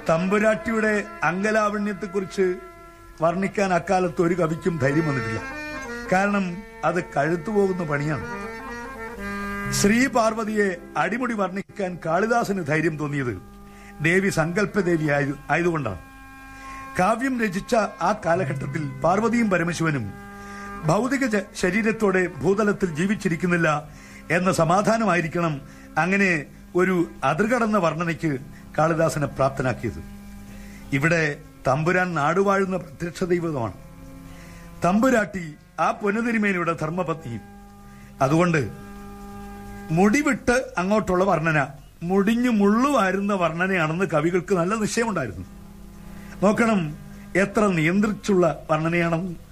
തമ്പുരാട്ടിയുടെ അങ്കലാവണ്യത്തെക്കുറിച്ച് വർണ്ണിക്കാൻ അക്കാലത്ത് ഒരു കവിക്കും ധൈര്യം വന്നിട്ടില്ല കാരണം അത് കഴുത്തു പോകുന്ന പണിയാണ് ശ്രീ പാർവതിയെ അടിമുടി വർണ്ണിക്കാൻ കാളിദാസന് ധൈര്യം തോന്നിയത് ദേവി സങ്കല്പദേവി ആയത് ആയതുകൊണ്ടാണ് കാവ്യം രചിച്ച ആ കാലഘട്ടത്തിൽ പാർവതിയും പരമശിവനും ഭൗതിക ജ- ശരീരത്തോടെ ഭൂതലത്തിൽ ജീവിച്ചിരിക്കുന്നില്ല എന്ന സമാധാനമായിരിക്കണം അങ്ങനെ ഒരു അതിർകടന്ന വർണ്ണനയ്ക്ക് കാളിദാസനെ പ്രാപ്തനാക്കിയത് ഇവിടെ തമ്പുരാൻ നാടുവാഴുന്ന പ്രത്യക്ഷ ദൈവമാണ് തമ്പുരാട്ടി ആ പുനതിരിമേനയുടെ ധർമ്മപത്നിയും അതുകൊണ്ട് മുടിവിട്ട് അങ്ങോട്ടുള്ള വർണ്ണന മുടിഞ്ഞു മുള്ളുവാരുന്ന വർണ്ണനയാണെന്ന് കവികൾക്ക് നല്ല നിശ്ചയമുണ്ടായിരുന്നു നോക്കണം എത്ര നിയന്ത്രിച്ചുള്ള വർണ്ണനയാണെന്ന്